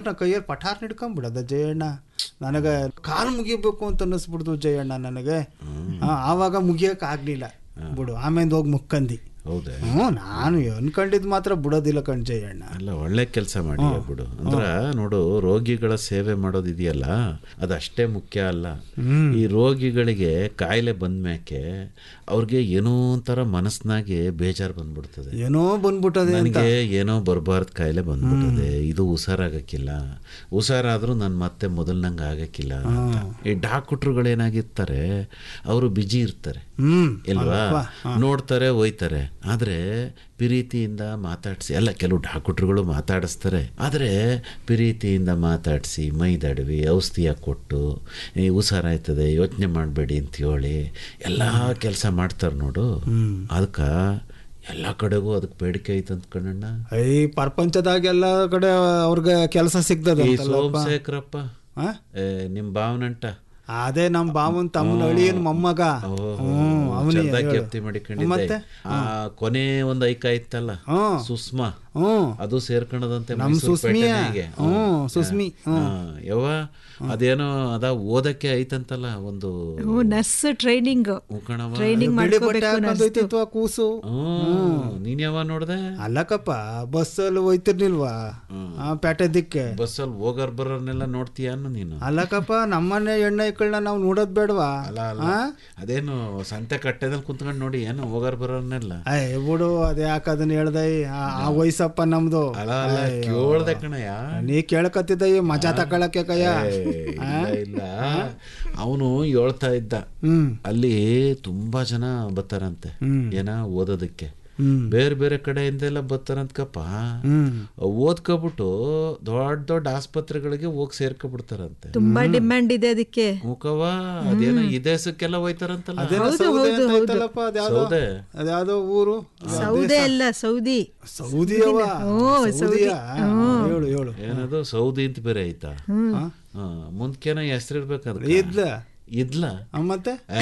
ನಾ ಕೈಯಲ್ಲಿ ಪಠಾರ್ ಹಿಡ್ಕೊಂಬಿಡದ ಜಯಣ್ಣ ನನಗೆ ಕಾಲು ಮುಗಿಬೇಕು ಅಂತ ಅನ್ನಿಸ್ಬಿಡ್ದು ಜಯಣ್ಣ ನನಗೆ ಆ, ಆವಾಗ ಮುಗಿಯಕ್ಕೆ ಆಗ್ಲಿಲ್ಲ ಬಿಡು ಆಮೇಲೆ ಹೋಗಿ ಮುಕ್ಕಂದಿ ಹೌದೇ ಹ್ಞೂ ನಾನು ಅನ್ಕೊಂಡಿದ್ ಮಾತ್ರ ಬಿಡೋದಿಲ್ಲ ಕಣ್ ಜಯಣ್ಣ ಅಲ್ಲ ಒಳ್ಳೆ ಕೆಲಸ ಮಾಡಿ ಬಿಡು ಅಂದ್ರ ನೋಡು ರೋಗಿಗಳ ಸೇವೆ ಮಾಡೋದಿದೆಯಲ್ಲ ಅದಷ್ಟೇ ಮುಖ್ಯ ಅಲ್ಲ ಈ ರೋಗಿಗಳಿಗೆ ಕಾಯಿಲೆ ಬಂದ್ಮ್ಯಾಕೆ ಅವ್ರಿಗೆ ಏನೋ ಒಂಥರ ಮನಸ್ಸಿನಾಗೆ ಬೇಜಾರು ಬಂದ್ಬಿಡ್ತದೆ ಏನೋ ಬಂದ್ಬಿಟ್ಟದೆ ಅಂತ ನನಗೆ ಏನೋ ಬರಬಾರ್ದು ಕಾಯಿಲೆ ಬಂದ್ಬಿಟ್ಟದೆ ಇದು ಹುಷಾರಾಗಕ್ಕಿಲ್ಲ ಹುಷಾರಾದ್ರೂ ನಾನು ಮತ್ತೆ ಮೊದಲ್ನಂಗೆ ಆಗಕ್ಕಿಲ್ಲ ಅಂತ ಈ ಡಾಕ್ಟ್ರುಗಳು ಏನಾಗಿರ್ತಾರೆ ಅವರು ಬಿಜಿ ಇರ್ತಾರೆ ಹ್ಮ್ ಇಲ್ವಾ ನೋಡ್ತಾರೆ ಒಯ್ತಾರೆ ಆದರೆ ಪ್ರೀತಿಯಿಂದ ಮಾತಾಡಿಸಿ ಅಲ್ಲ ಕೆಲವು ಡಾಕ್ಟ್ರುಗಳು ಮಾತಾಡಿಸ್ತಾರೆ ಆದರೆ ಪ್ರೀತಿಯಿಂದ ಮಾತಾಡಿಸಿ ಮೈದಡವಿ ಔಷಧಿಯ ಕೊಟ್ಟು ಈ ಹುಷಾರಾಯ್ತದೆ ಯೋಚನೆ ಮಾಡಬೇಡಿ ಅಂತ ಹೇಳಿ ಎಲ್ಲ ಕೆಲಸ ಮಾಡ್ತಾರೆ ನೋಡು ಅದಕ್ಕೆ ಎಲ್ಲ ಕಡೆಗೂ ಅದಕ್ಕೆ ಬೇಡಿಕೆ ಐತೆ ಅಂತ ಕಣಣ್ಣ ಈ ಪ್ರಪಂಚದಾಗ ಎಲ್ಲ ಕಡೆ ಅವ್ರಿಗೆ ಕೆಲಸ ಸಿಗ್ತದ ಈ ಸೋಮಶೇಖರಪ್ಪ ಆ? ಏ, ನಿಮ್ ಭಾವನಂಟ ಅದೇ ನಮ್ಮ ಬಾವನ್ ತಮ್ಮನ ಅಳಿಯನ್ ಮೊಮ್ಮಗ ಹ್ಮ್ ಅವನೇ ಚಂದ ಹೇಳು. ಕೆಪ್ತಿ ಮಾಡಿಕೊಂಡಿದ್ದೆ ಮತ್ತೆ? ಆ ಕೊನೆ ಒಂದ್ ಐಕ ಇತ್ತಲ್ಲ ಹ್ಮ್. ಸುಷ್ಮಾ ಹ್ಮ್ ಅದು ಸೇರ್ಕೊಂಡದಂತೆ ನಮ್ ಮೈಸೂರು ಸುಸ್ಮಿಯ? ಪೇಟೆನಾಗೆ. ಹ್ಮ್, ಸುಸ್ಮಿ, ಹ್ಮ್. ಹಾ, ಯವ್ವ ಅದೇನೋ ಅದ ಓದಕ್ಕೆ ಐತಂತಲ್ಲ ಒಂದು ಹ್ಞೂ ನರ್ಸ್ ಟ್ರೈನಿಂಗ್ ಉಕಣವ ಟ್ರೈನಿಂಗ್ ಬಿಳಿ ಬಟ್ಟೆ ಮಾಡ್ಕೋಬೇಕು ನರ್ಸ್ ಹಾಕೊಂಡೋಯ್ತಿತ್ತು ಆ ಕೂಸು ಹ್ಮ್ ನೀನ್ ಯಾವ ನೋಡ್ದೆ ಅಲ್ಲಕಪ್ಪ ಬಸ್ಸಲ್ಲಿ ಹೋಯ್ತಿರ್ನಿಲ್ವಾ ಆ ಪೇಟೆ ದಿಕ್ಕೆ ಬಸ್ಸಲ್ಲಿ ಹೋಗರ್ ಬರೋರ್ನೆಲ್ಲ ನೋಡ್ತೀಯ ಅನ್ನು ನೀನು ಅಲ್ಲಕಪ್ಪ ನಮ್ಮನೆ ಎಣ್ಣೆ ಇಕ್ಕಳನ್ನ ನಾವು ನೋಡೋದ್ ಬೇಡವಾ ಅಲ್ಲ ಅಲ್ಲ ಅದೇನು ಸಂತೆ ಕಟ್ಟೆದಲ್ಲಿ ಕುಂತ್ಕೊಂಡು ನೋಡಿ ಏನು ಹೋಗರ್ ಬರೋರ್ನೆಲ್ಲ ಅಯ್ಯ ಬಿಡು ಅದೇ ಯಾಕೆ ಅದನ್ನ ಹೇಳ್ದೆ ಆ- ಆ ವಯಸ್ಸಪ್ಪ ನಮ್ದು ಅಲ್ಲ ಅಲ್ಲ ಕೇಳ್ದೆ ಕಣಯ್ಯ ನೀ ಕೇಳಕತ್ತಿದ್ದ ಈ ಮಜಾ ತಕೊಳಕ್ಕೆ ಕಯ್ಯ ಏ, ಇಲ್ಲ ಇಲ್ಲ ಅವನು ಹೇಳ್ತಾ ಇದ್ದ ಹ್ಮ್ ಅಲ್ಲಿ ತುಂಬಾ ಜನ ಬರ್ತಾರಂತೆ ಏನ ಓದೋದಕ್ಕೆ ಹ್ಮ್ ಬೇರೆ ಬೇರೆ ಕಡೆಯಿಂದೆಲ್ಲ ಬರ್ತಾರಂತಕಪ್ಪ ಹ್ಮ್ ಓದ್ಕೊಬಿಟ್ಟು ದೊಡ್ಡ ದೊಡ್ಡ ಆಸ್ಪತ್ರೆಗಳಿಗೆ ಹೋಗಿ ಸೇರ್ಕೊಬಿಡ್ತಾರಂತೆ ತುಂಬಾ ಡಿಮ್ಯಾಂಡ್ ಇದೆ ಅದಕ್ಕೆ ಮುಖವ ಅದೇನೋ ಈ ದೇಶಕ್ಕೆಲ್ಲ ಹೋಯ್ತಾರಂತಲ್ಲ ಅದೇನೋ ಸೌದೆ ಅಂತ ಐತಲ್ಲಪ್ಪ ಅದ್ಯಾವ್ದೋ ಸೌದೆ ಅದ್ಯಾವ್ದೋ ಊರು ಸೌದೆ ಅಲ್ಲ ಸೌದಿ ಸೌದಿ ಅವ ಸೌದಿಯಾ ಹೇಳು ಹೇಳು ಏನದು ಸೌದಿ ಅಂತ ಬೇರೆ ಐತಾ ಹಾ ಮುಂದ್ಕೇನ ಹೆಸರಿರ್ಬೇಕಂದ್ರೆ ಇದ್ಲ ಇದ್ಲ ಆ, ಮತ್ತೆ ಏ,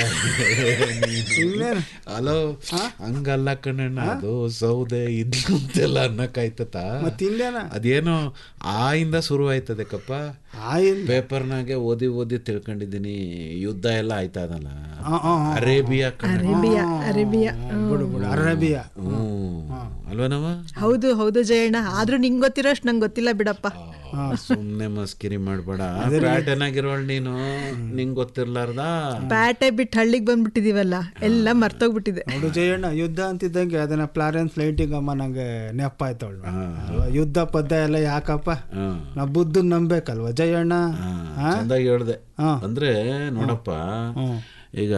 ಇನ್ನೇನು ಹಲೋ ಹಂಗಲ್ಲ ಕಣಣ್ಣ ಅದು ಸೌದೆ ಇದ್ಲು ಅಂತೆಲ್ಲ ಅನ್ನಕ್ಕಾಯ್ತತ ಮತ್ತೆ ಇನ್ನೇನ ಅದೇನೋ ಆ ಇಂದ ಶುರು ಆಯ್ತದೆ ಕಪ್ಪ ಆಯಿಲ್ ಪೇಪರ್ನಾಗೆ ಓದಿ ಓದಿ ತಿಳ್ಕೊಂಡಿದ್ದೀನಿ ಯುದ್ಧ ಎಲ್ಲ ಆಯ್ತದಲ್ಲ ಆ, ಆ, ಆ. ಅರೇಬಿಯಾ ಕಣ ಅರೇಬಿಯಾ ಅರೇಬಿಯಾ ಬಿಡು ಬಿಡು ಅರೇಬಿಯಾ ಹ್ಮ್ ಅಲ್ವನವ ಹೌದು ಹೌದು ಜಯಣ್ಣ ಆದ್ರೂ ನಿಂಗ್ ಗೊತ್ತಿರೋಷ್ಟು ನಂಗೆ ಗೊತ್ತಿಲ್ಲ ಬಿಡಪ್ಪ ಸುಮ್ನೆ ಮಸ್ಕಿರಿ ಮಾಡ್ಬೇಡ ಪ್ಯಾಟರ್ನಾಗಿರೋಳ್ ನೀನು ನಿಂಗ್ ಗೊತ್ತಿರ್ಲಾರ್ದ ಪ್ಯಾಟೆ ಬಿಟ್ಟು ಹಳ್ಳಿಗೆ ಬಂದ್ಬಿಟ್ಟಿದೀವಲ್ಲ ಎಲ್ಲ ಮರ್ತೋಗ್ಬಿಟ್ಟಿದೆ ನೋಡು ಜಯಣ್ಣ ಯುದ್ಧ ಅಂತಿದ್ದಂಗೆ ಅದನ್ನ ಪ್ಲಾರೆನ್ಸ್ ಲೈಟಿಂಗ್ ಅಮ್ಮ ನಂಗೆ ನೆಪ ಆಯ್ತವಳು ಅಲ್ವಾ ಯುದ್ಧ ಪದ್ದ ಎಲ್ಲ ಯಾಕಪ್ಪ ಹಾ ನಾ ಬುದ್ಧನ್ ನಂಬೇಕಲ್ವಾ ಜಯಣ್ಣ ಹಾ, ಚಂದಾಗಿ ಹೇಳ್ದೆ ಹಾ. ಅಂದ್ರೆ ನೋಡಪ್ಪ ಈಗ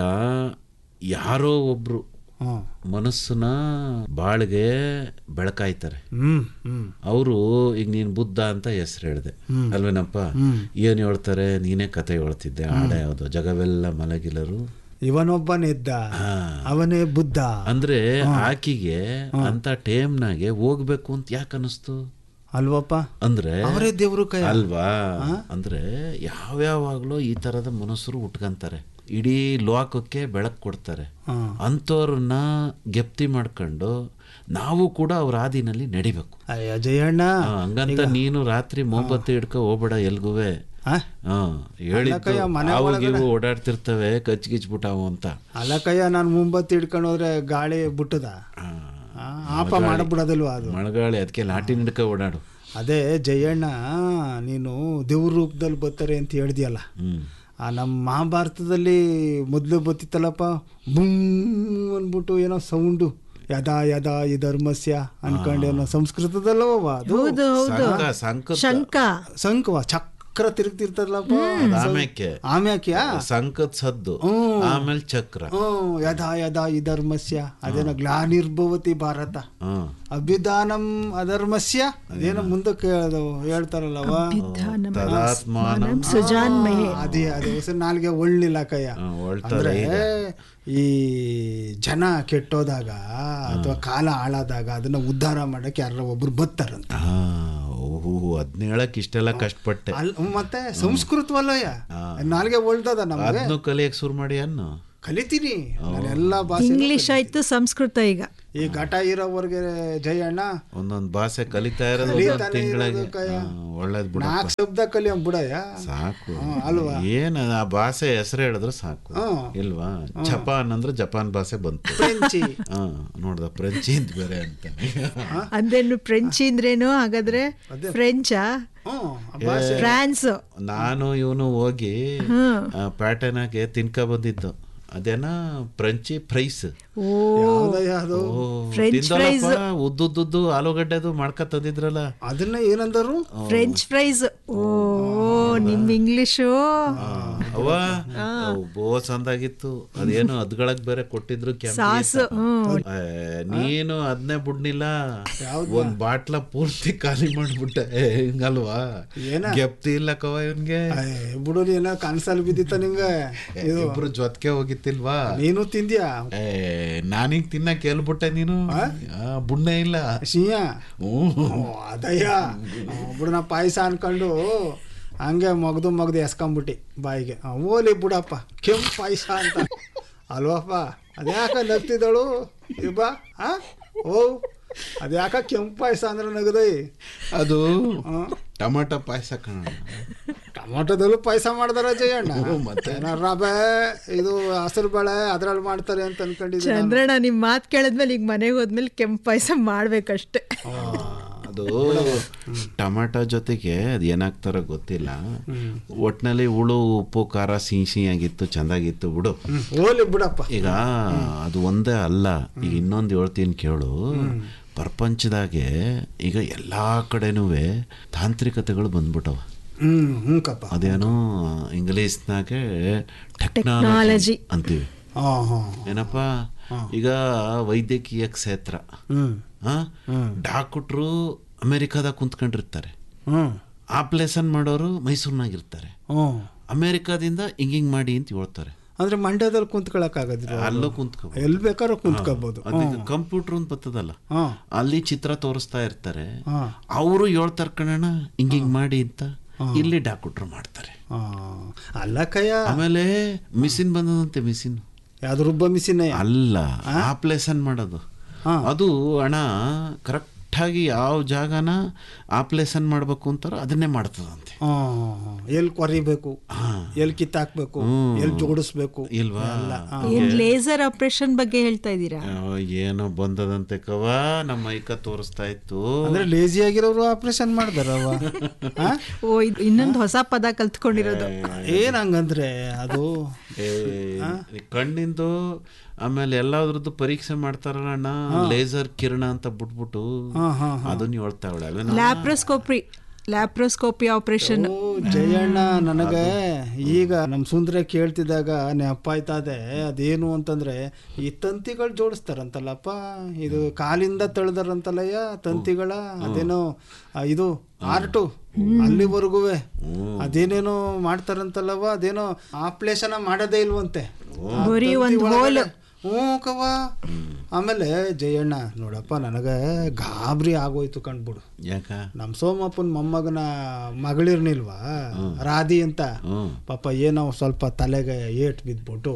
ಯಾರೋ ಒಬ್ರು ಹ್ಮ್ ಮನಸ್ಸನ್ನ ಬಾಳಿಗೆ ಬೆಳಕಾಯ್ತಾರೆ ಹ್ಮ್ ಹ್ಮ್ ಅವರು ಈಗ ನೀನ್ ಬುದ್ಧ ಅಂತ ಹೆಸರು ಹೇಳಿದೆ ಅಲ್ವೇನಪ್ಪ ಏನ್ ಹೇಳ್ತಾರೆ ನೀನೇ ಕತೆ ಹೇಳ್ತಿದ್ದೆ ಆಡ ಯಾವ್ದು ಜಗವೆಲ್ಲ ಮಲಗಿಲರು ಇವನೊಬ್ಬನಿದ್ದ ಅವನೇ ಬುದ್ಧ ಅಂದ್ರೆ ಆಕಿಗೆ ಅಂತ ಟೈಮ್ನಾಗೆ ಹೋಗ್ಬೇಕು ಅಂತ ಯಾಕೆ ಅನಿಸ್ತು ಅಲ್ವಪ್ಪ ಅಂದ್ರೆ ಅವರೇ ದೇವ್ರು ಕೈ ಅಲ್ವಾ ಅಂದ್ರೆ ಯಾವ್ಯಾವಾಗ್ಲೂ ಈ ತರದ ಮನಸ್ಸರು ಉಟ್ಕಂತಾರೆ ಇಡೀ ಲೋಕಕ್ಕೆ ಬೆಳಕು ಕೊಡ್ತಾರೆ ಅಂಥವ್ರನ್ನ ಗೆಪ್ತಿ ಮಾಡ್ಕೊಂಡು ನಾವು ಕೂಡ ಅವ್ರ ಹಾದಿನಲ್ಲಿ ನಡಿಬೇಕು ಅಯ್ಯ ಜಯಣ್ಣ ಆ, ಹಂಗಂತ ನೀನು ರಾತ್ರಿ ಮೊಂಬತ್ತಿ ಹಿಡ್ಕೊ ಹೋಗ್ಬೇಡ ಎಲ್ಗುವೆ ಆ? ಹಾ ಹೇಳಿದ್ದು ಅಲ್ಲಕ್ಕಯ್ಯ, ಮನೆ ಅವು ಒಳಗಡೆ- ಗಿವು ಓಡಾಡ್ತಿರ್ತವೆ ಕಚ್ಗಿಚ್ಬಿಟ್ಟಾವು ಅಂತ ಅಲ್ಲಕಯ್ಯ ನಾನು ಮುಂಬತ್ತಿ ಹಿಡ್ಕೊಂಡು ಹೋದ್ರೆ ಗಾಳಿ ಬಿಟ್ಟದ ಆ, ಆ, ಆಪ ಮಾಡಬಿಡೋದಿಲ್ವಾ ಅದು ಮಳೆಗಾಳಿ ಅದಕ್ಕೆ ಲಾಟಿ ಹಿಡ್ಕೊ ಓಡಾಡು ಅದೇ ಜಯಣ್ಣ ನೀನು ದೇವ್ರ ರೂಪದಲ್ಲಿ ಬರ್ತಾರೆ ಅಂತ ಹೇಳ್ದಿಯಲ್ಲ ಹ್ಮ್ ಆ ನಮ್ಮ ಮಹಾಭಾರತದಲ್ಲಿ ಮೊದಲು ಬತ್ತಿತ್ತಲ್ಲಪ್ಪ ಬುಮ್ ಅಂದ್ಬಿಟ್ಟು ಏನೋ ಸೌಂಡು ಯದಾ ಯದಾ ಈ ಧರ್ಮಸ್ಯ ಅನ್ಕೊಂಡು ಏನೋ ಸಂಸ್ಕೃತದಲ್ಲವ ಅದು ಹೌದು ಹೌದು ಸಂಕ ಸಂಕ ಶಂಕ ಸಂಕವ ಚಕ್ರ ತಿರುಗ್ತಿರ್ತದಲ್ಲಪ್ಪ ಆಮ್ಯಾಕೆ ಆಮ್ಯಾಕ್ಯಾ ಸಂಕದ ಸದ್ದು ಹ್ಮ್. ಆಮೇಲೆ ಚಕ್ರ ಹ್ಮ್ ಯದಾ ಯದಾ ಈ ಧರ್ಮಸ್ಯ ಅದೇನೋ ಗ್ಲಾನಿರ್ಭವತಿ ಭಾರತ ಹ್ಮ್ ಅಭಿಧಾನಂ ಅಧರ್ಮಸ್ಯ ಅದೇನೋ ಮುಂದಕ್ಕೆ ಅದು ಹೇಳ್ತಾರಲ್ಲವ ತದಾತ್ಮಾನಂ ಸುಜಾನ್ಮಯೇ ಅದೇ ಅದೇ ಹೆಸರು ನಾಲ್ಗೆ ಒಳ್ಳಿಲ್ಲ ಕಯ್ಯ ಆ, ಹೊಳ್ತಾರೆ ಅಂದ್ರೆ ಈ ಜನ ಕೆಟ್ಟೋದಾಗ ಅಥವಾ ಕಾಲ ಹಾಳಾದಾಗ ಅದನ್ನ ಉದ್ಧಾರ ಮಾಡಕ್ಕೆ ಯಾರ ಒಬ್ರು ಬರ್ತಾರಂತ ಆ, ಓಹೋ ಅದ್ನ ಹೇಳಕ್ ಇಷ್ಟೆಲ್ಲ ಕಷ್ಟಪಟ್ಟೆ ಅಲ್ ಮತ್ತೆ ಸಂಸ್ಕೃತವಲ್ಲಯ್ಯ ನಾಲ್ಗೆ ಒಳ್ದದ ನಮಗೆ ಅದನ್ನು ಕಲಿಯಕ್ ಶುರು ಮಾಡಿ ಅನ್ನು ಕಲಿತೀನಿ ನಾನೆಲ್ಲ ಭಾಷೆ ಇಂಗ್ಲಿಷ್ ಆಯ್ತು ಸಂಸ್ಕೃತ ಈಗ ಈ ಘಟ ಇರೋವರೆಗೆ ಜಯಣ್ಣ ಒಂದೊಂದು ಭಾಷೆ ಕಲಿತಾ ಇರೋದು ಕಲಿತಾನೆ ತಿಂಗಳಿಗೆ ಇರೋದು ಕಯ್ಯ. ಒಳ್ಳೇದು ಬಿಡ ನಾಲ್ಕು ಶಬ್ದ ಕಲಿಯಂ ಬಿಡಯ್ಯ ಸಾಕು ಹ್ಮ್, ಅಲ್ವಾ? ಏನ್ ಆ ಭಾಷೆ ಹೆಸರು ಹೇಳಿದ್ರೆ ಸಾಕು ಹ್ಮ್. ಇಲ್ವಾ ಜಪಾನ್ ಅಂದ್ರೆ ಜಪಾನ್ ಭಾಷೆ ಬಂತು ಫ್ರೆಂಚಿ ಹಾ ನೋಡ್ದ ಫ್ರೆಂಚಿ ಅಂತ ಬೇರೆ ಅಂತ ಅಂದ್ರೇನು ಫ್ರೆಂಚ್ ಅಂದ್ರೇನು ಹಾಗಾದ್ರೆ ಫ್ರೆಂಚಾ ಹ್ಮ್ ಆ ಭಾಷೆ ಫ್ರಾನ್ಸ್ ನಾನು ಇವನು ಹೋಗಿ ಪ್ಯಾಟರ್ನ್ ಆಗಿ ತಿನ್ಕ ಬಂದಿದ್ದು ಅದೇನ ಫ್ರೆಂಚಿ ಫ್ರೈಸ್ ಓ ಯಾವ್ದಯ್ಯ ಅದು French ಉದ್ದುದ್ದು ಆಲೂಗಡ್ಡೆದು ಮಾಡ್ಕ ತಂದಿದ್ರಲ್ಲ ಅದನ್ನ ಏನಂದರು ಫ್ರೆಂಚ್ ಫ್ರೈಸ್ ಓ ನಿಮ್ ಇಂಗ್ಲಿಷು ಅವ ಬೋ ಚಂದಾಗಿತ್ತು ಅದೇನು ಅದ್ಗಳಕ್ ಬೇರೆ ಕೊಟ್ಟಿದ್ರು ಕೆಂಪು ಸಾಸ್ ಗೀತ. ಹ್ಮ್ ಏ, ನೀನು ಅದನ್ನೇ ಬಿಡ್ನಿಲ್ಲ ಒಂದ್ ಬಾಟ್ಲ ಪೂರ್ತಿ ಖಾಲಿ ಮಾಡ್ಬಿಟ್ಟೆ ಏ, ಹಿಂಗಲ್ವಾ ಏನ? ಗೆಪ್ತಿ ಇಲ್ಲ ಕವ ಇವನ್ಗೆ ಬಿಡು ನೀನ ಕನ್ಸಲ್ ಬಿದ್ದಿತ್ತ ನಿಂಗೆ ಇದು ಇಬ್ರು ಜೊತ್ಗೆ ಹೋಗಿತ್ತಿಲ್ವಾ ನೀನು ತಿಂದ್ಯಾ ಏ ನಾನೀಗ ತಿನ್ನಕ್ ಹೇಳ್ಬಿಟ್ಟೆ ನೀನು ಆ, ಬುಣ್ಣೆ ಇಲ್ಲ ಸಿಂಹ ಹ್ಮ್. ಓ, ಅದಯ್ಯ ಬಿಡು ನಾ ಪಾಯಸ ಅನ್ಕೊಂಡು ಹಂಗೆ ಮಗ್ದು ಮಗ್ದು ಎಸ್ಕೊಂಬಿಟ್ಟಿ ಬಾಯಿಗೆ ಆ, ಓಲಿ ಬಿಡಪ್ಪ ಕೆಂಪು ಪಾಯಸ ಅಂತ ಅಲ್ವಪ್ಪ ಅದ್ಯಾಕ ನಗ್ತಿದ್ದಳು ಇಬ್ಬ ಆ ಓ ಅದ್ಯಾಕ ಕೆಂಪು ಪಾಯಸ ಅಂದ್ರೆ ನಗದೈ ಅದು ಟೊಮಾಟೊ ಪಾಯಸ ಕಣ ಟೊಮೊಟೊದಲ್ಲೂ ಪಾಯಸ ಮಾಡ್ದಾರ ಜಯಣ್ಣ ಮತ್ತೆ? ಏನೋ ರವೆ ಇದು ಹಸಿರು ಬೇಳೆ ಅದ್ರಲ್ಲಿ ಮಾಡ್ತಾರೆ ಅಂತ ಅನ್ಕೊಂಡಿದ್ದೆ ನಾನು. ಚಂದ್ರಣ್ಣ ನಿಮ್ ಮಾತು ಕೇಳಿದ್ಮೇಲೆ ಈಗ ಮನೆಗೆ ಹೋದ್ಮೇಲೆ ಕೆಂಪು ಪಾಯಸ ಮಾಡ್ಬೇಕಷ್ಟೆ ಅದು ಟೊಮಾಟೊ ಜೊತೆಗೆ ಅದು ಏನಾಗ್ತಾರೋ ಗೊತ್ತಿಲ್ಲ ಒಟ್ನಲ್ಲಿ ಹುಳು ಉಪ್ಪು ಖಾರ ಸಿಹಿ ಸಿಹಿಯಾಗಿತ್ತು ಚೆಂದಾಗಿತ್ತು ಬಿಡು ಹ್ಮ್, ಓಲಿ ಬಿಡಪ್ಪ ಈಗ ಅದು ಒಂದೇ ಅಲ್ಲ ಈಗ ಇನ್ನೊಂದು ಹೇಳ್ತೀನಿ ಕೇಳು ಪ್ರಪಂಚದಾಗೆ ಈಗ ಎಲ್ಲಾ ಕಡೆನೂ ತಾಂತ್ರಿಕತೆಗಳು ಬಂದ್ಬಿಟ್ಟವ ಹ್ಮ್ ಹ್ಞೂ ಕಪ್ಪ ಅದೇನೋ ಇಂಗ್ಲೀಷ್ನಾಗೆ Technology. ಟೆಕ್ನಾಲಜಿ ಅಂತೀವಿ ಹಾ ಹಾ ಏನಪ್ಪ ಈಗ ವೈದ್ಯಕೀಯ ಕ್ಷೇತ್ರ ಹ್ಮ್ ಡಾಕ್ಟ್ರು ಅಮೆರಿಕಾದಾಗ ಕುಂತ್ಕೊಂಡಿರ್ತಾರೆ ಹ್ಮ್ ಆಪ್ರೇಷನ್ ಮಾಡೋರು ಮೈಸೂರಿನಾಗಿರ್ತಾರೆ ಹ್ಮ್ ಅಮೆರಿಕಾದಿಂದ ಹಿಂಗಿಂಗ್ ಮಾಡಿ ಅಂತ ಹೇಳ್ತಾರೆ ಅಂದ್ರೆ ಮಂಡ್ಯದಲ್ಲಿ ಕುಂತ್ಕೊಳಕ್ ಆಗೋದಿಲ್ಲ ಅಲ್ಲೂ ಕುಂತ್ಕೊ ಎಲ್ಲಿ ಬೇಕಾದ್ರೂ ಕುಂತ್ಕೋಬಹುದು ಅದಕ್ಕೆ ಕಂಪ್ಯೂಟರ್ ಅಂತ ಬರ್ತದಲ್ಲ ಹಾ ಅಲ್ಲಿ ಚಿತ್ರ ತೋರಿಸ್ತಾ ಇರ್ತಾರೆ ಹಾ ಅವರು ಹೇಳ್ತಾರೆ ಕಣಣ್ಣ ಹಿಂಗ್ ಹಿಂಗ್ ಮಾಡಿ ಅಂತ ಇಲ್ಲಿ ಡಾಕ್ಟ್ರು ಮಾಡ್ತಾರೆ ಹಾ ಅಲ್ಲ ಕಯ್ಯ ಆಮೇಲೆ ಮಿಷಿನ್ ಬಂದದಂತೆ ಮಿಷಿನ್ ಯಾವ್ದು ರುಬ್ಬ ಮಿಸಿನ ಅಲ್ಲ ಆಪ್ಲೇಷನ್ ಮಾಡೋದು ಹಾ. ಅದು ಹಣ ಕರೆಕ್ಟಾಗಿ ಯಾವ ಜಾಗನ ಆಪ್ಲೇಷನ್ ಮಾಡ್ಬೇಕು ಅಂತಾರೋ ಅದನ್ನೇ ಮಾಡ್ತದಂತೆ ಎಲ್ಲಿ ಕೊರಿಬೇಕು ಎಲ್ಲಿ ಕಿತ್ತಾಕ್ಬೇಕು ಎಲ್ಲಿ ಜೋಡಿಸ್ಬೇಕು ಇಲ್ವಾ ಏನ್ ಲೇಸರ್ ಆಪರೇಷನ್ ಬಗ್ಗೆ ಹೇಳ್ತಾ ಇದ್ದೀರಾ ಅಯ್ಯೋ, ಏನೋ ಬಂದದಂತೆ ಕವ ನಮ್ಮ ಮೈಕ ತೋರಿಸ್ತಾ ಇತ್ತು ಅಂದ್ರೆ ಲೇಜಿ ಆಗಿರೋರು ಆಪರೇಷನ್ ಮಾಡ್ದಾರವ ಹಾ? ಓ ಇದು ಇನ್ನೊಂದು ಹೊಸ ಪದ ಕಲ್ತ್ಕೊಂಡಿರೋದು ಏನ್ ಹಂಗಂದ್ರೆ ಅದು ಏ, ಕಣ್ಣಿಂದು ಆಮೇಲೆ ಎಲ್ಲಾದ್ರದ್ದು ಪರೀಕ್ಷೆ ಮಾಡ್ತಾರಲ್ಲ ಅಣ್ಣ ಲೇಸರ್ ಕಿರಣ ಅಂತ ಬಿಟ್ಬಿಟ್ಟು ಹಾ ಹಾ ಅದನ್ನ ಹೇಳ್ತಾವಳೆ ಅಲ್ವೇನೋ? ಲ್ಯಾಪ್ರೋಸ್ಕೋಪಿ ಲ್ಯಾಪ್ರೋಸ್ಕೋಪಿ ಆಪರೇಷನ್ ಓ ಜಯಣ್ಣ ನನಗೆ ಈಗ ನಮ್ಮ ಸುಂದರ ಕೇಳ್ತಿದ್ದಾಗ ನೆಪಾಯ್ತದೆ ಅದೇನು ಅಂತಂದ್ರೆ ಈ ತಂತಿಗಳು ಜೋಡಿಸ್ತಾರಂತಲ್ಲಪ್ಪ ಇದು ಕಾಲಿಂದ ತಳ್ದಾರಂತಲ್ಲಯ್ಯ ತಂತಿಗಳ ಅದೇನೋ ಆ, ಇದು ಆರ್ಟು ಅಲ್ಲಿವರೆಗೂ ಅದೇನೇನೋ ಮಾಡ್ತಾರಂತಲ್ಲವ ಅದೇನೋ ಆಪ್ಲೇಷನ ಮಾಡೋದೇ ಇಲ್ವಂತೆ ಆ ಬರೀ ತಂತಿ ಒಂದ್ ಒಳಗಡೆ- ಹೋಲು. ಹ್ಞೂ ಕವ್ವ ಆಮೇಲೆ ಜಯಣ್ಣ ನೋಡಪ್ಪ ನನಗೆ ಗಾಬರಿ ಆಗೋಯ್ತು ಕಂಡ್ಬಿಡು ಯಾಕ ನಮ್ಮ ಸೋಮಪ್ಪನ ಮೊಮ್ಮಗನ ಮಗಳಿರ್ನಿಲ್ವಾ ರಾಧಿ ಅಂತ ಹ್ಮ್ ಪಾಪ ಏನೋ ಸ್ವಲ್ಪ ತಲೆಗೆ ಏಟ್ ಬಿದ್ಬಿಟ್ಟು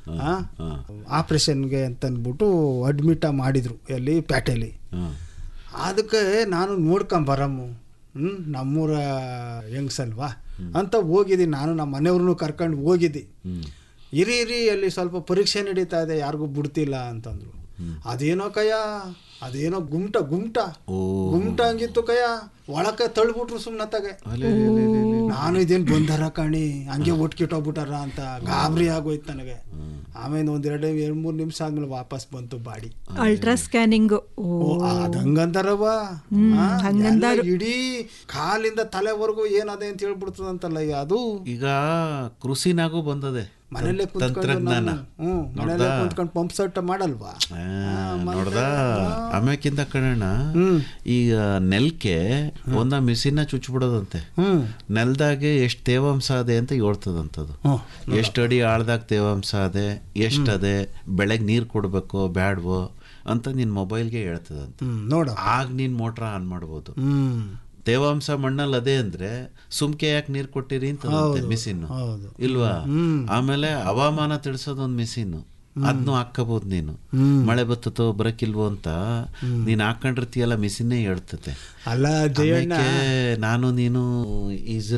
ಆಪ್ರೇಷನ್ಗೆ ಅಂತಂದ್ಬಿಟ್ಟು ಅಡ್ಮಿಟ ಮಾಡಿದ್ರು ಎಲ್ಲಿ ಪೇಟೆಲಿ ಹ್ಮ್ ಅದಕ್ಕೆ ನಾನು ನೋಡ್ಕೊಂಬರಮ್ಮು ಹ್ಞೂ ನಮ್ಮೂರ ಹೆಂಗ್ಸಲ್ವಾ ಅಂತ ಹೋಗಿದ್ದೀನಿ ನಾನು ನಮ್ಮ ಮನೆಯವ್ರನ್ನೂ ಕರ್ಕೊಂಡು ಹೋಗಿದ್ದೆ ಹ್ಮ್ ಇರಿ ಇರಿ ಅಲ್ಲಿ ಸ್ವಲ್ಪ ಪರೀಕ್ಷೆ ನಡೀತಾ ಇದೆ ಯಾರಿಗೂ ಬಿಡ್ತಿಲ್ಲ ಅಂತಂದ್ರು ಅದೇನೋ ಕಯ್ಯ ಅದೇನೋ ಗುಮ್ಟ ಗುಮ್ಟ ಓ ಗುಮ್ಟ ಹಂಗಿತ್ತು ಕಯ್ಯ ಒಳಕ್ಕೆ ತಳ್ಬಿಟ್ರು ಸುಮ್ಮನತ್ತಾಗೆ ಅಲೆ, ಅಲೆ, ಅಲೆ, ಅಲೆ, ಅಲೆ. ನಾನು ಇದೇನು ಬಂದಾರ ಕಾಣಿ ಹಂಗೆ ಒಟ್ಕಿಟ್ಟೋಗ್ಬಿಟ್ಟಾರ ಅಂತ ಗಾಬರಿ ಆಗೋಯ್ತು ನನಗೆ ಆಮೇಲೆ ಒಂದ್ ಎರಡು ಎರಡು ಮೂರು ನಿಮಿಷ ಆದ್ಮೇಲೆ ವಾಪಸ್ ಬಂತು ಬಾಡಿ ಅಲ್ಟ್ರಾ ಸ್ಕ್ಯಾನಿಂಗ್ ಓ ಓ ಅದ್ ಹಂಗಂತಾರವ ಆ, ಹಂಗಂದಾರು. ಎಲ್ಲ ಇಡೀ ಕಾಲಿಂದ ತಲೆವರೆಗೂ ಏನದೆ ಅಂತ ಹೇಳ್ಬಿಡ್ತದಂತಲ್ಲ ಈಗ ಅದು ಈಗ ಕೃಷಿನಾಗೂ ಬಂದದೆ ಮನೇಲೆ ಕುಂತ್ಕೊಂಡು ತಂತ್ರಜ್ಞಾನ ನಾನು ಹ್ಮ್ ಮನೇಲೆ ಕುಂತ್ಕೊಂಡು ಪಂಪ್ ಸೆಟ್ ಮಾಡಲ್ವಾ ಆ, ನೋಡ್ದ ಆಮ್ಯಾಕಿಂತ ಕಣಣ್ಣ ಹ್ಮ್. ಈಗ ನೆಲ್ಕೆ ಒಂದ ಮಿಷಿನ್ನ ಚುಚ್ಬಿಡೋದಂತೆ ಹ್ಮ್ ನೆಲದಾಗೆ ಎಷ್ಟು ತೇವಾಂಶ ಅದೆ ಅಂತ ಹೇಳ್ತದಂತದು ಹ್ಮ್. ಎಷ್ಟು ಅಡಿ ಆಳ್ದಾಗ ತೇವಾಂಶ ಅದೆ ಎಷ್ಟದೆ ಬೆಳಗ್ಗೆ ನೀರು ಕೊಡಬೇಕು ಬ್ಯಾಡ್ವೋ ಅಂತ ನಿನ್ನ ಮೊಬೈಲ್ಗೆ ಹೇಳ್ತದಂತೆ ಹ್ಮ್ ನೋಡ ಆಗ ನೀನು ಮೋಟ್ರ್ ಆನ್ ಮಾಡ್ಬೋದು ಹ್ಮ್ ತೇವಾಂಶ ಮಣ್ಣಲ್ಲಿ ಅದೇ ಅಂದ್ರೆ ಸುಮ್ಕೆ ಯಾಕೆ ನೀರು ಕೊಟ್ಟಿರಿ ಅಂತ ಮಿಸಿನ್ ಹೌದು ಇಲ್ವಾ ಆಮೇಲೆ ಹವಾಮಾನ ತಿಳಿಸೋದೊಂದು ಮಿಸಿನ್ ಅದನ್ನು ಹಾಕಬಹುದು ನೀನು ಮಳೆ ಬತ್ತತೋ ಬರಕಿಲ್ವೋ ಅಂತ ನೀನ್ ಹಾಕೊಂಡಿರ್ತೀಯಲ್ಲ ಮಿಸಿನ್ನೇ ಹೇಳ್ತತೆ ಅಲ್ಲ ಜಯಣ್ಣ ಆಮೇಲೆ ನಾನು ನೀನು ಇಸ್ರೇಲ್